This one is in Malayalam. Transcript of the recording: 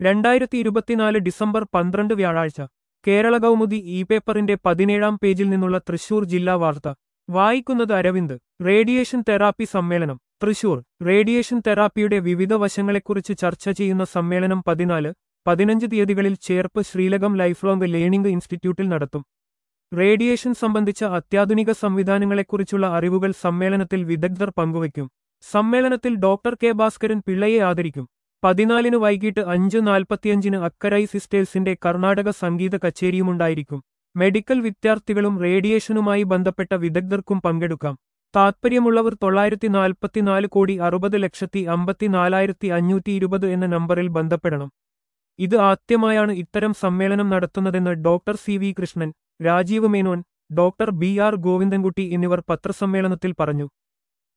രണ്ടായിരത്തി ഇരുപത്തിനാല് ഡിസംബർ പന്ത്രണ്ട് വ്യാഴാഴ്ച കേരള കൗമുദി ഇ പേപ്പറിന്റെ പതിനേഴാം പേജിൽ നിന്നുള്ള തൃശൂർ ജില്ലാ വാർത്ത വായിക്കുന്നത് അരവിന്ദ് റേഡിയേഷൻ തെറാപ്പി സമ്മേളനം തൃശൂർ റേഡിയേഷൻ തെറാപ്പിയുടെ വിവിധ വശങ്ങളെക്കുറിച്ച് ചർച്ച ചെയ്യുന്ന സമ്മേളനം പതിനാല് പതിനഞ്ച് തീയതികളിൽ Cherpu Sreelakam life long learning ഇൻസ്റ്റിറ്റ്യൂട്ടിൽ നടത്തും റേഡിയേഷൻ സംബന്ധിച്ച അത്യാധുനിക സംവിധാനങ്ങളെക്കുറിച്ചുള്ള അറിവുകൾ സമ്മേളനത്തിൽ വിദഗ്ധർ പങ്കുവയ്ക്കും സമ്മേളനത്തിൽ ഡോക്ടർ കെ ഭാസ്കരൻ പിള്ളയെ ആദരിക്കും പതിനാലിന് വൈകിട്ട് അഞ്ച് നാൽപ്പത്തിയഞ്ചിന് അക്കരൈ സിസ്റ്റേഴ്സിന്റെ കർണാടക സംഗീത കച്ചേരിയുമുണ്ടായിരിക്കും മെഡിക്കൽ വിദ്യാർത്ഥികളും റേഡിയേഷനുമായി ബന്ധപ്പെട്ട വിദഗ്ധർക്കും പങ്കെടുക്കാം താത്പര്യമുള്ളവർ തൊള്ളായിരത്തി നാൽപ്പത്തിനാല് കോടി അറുപത് ലക്ഷത്തി അമ്പത്തിനാലായിരത്തി അഞ്ഞൂറ്റി ഇരുപത് എന്ന നമ്പറിൽ ബന്ധപ്പെടണം ഇത് ആദ്യമായാണ് ഇത്തരം സമ്മേളനം നടത്തുന്നതെന്ന് doctor C V Krishnan Rajeev Menon doctor B R ഗോവിന്ദൻകുട്ടി എന്നിവർ പത്രസമ്മേളനത്തിൽ പറഞ്ഞു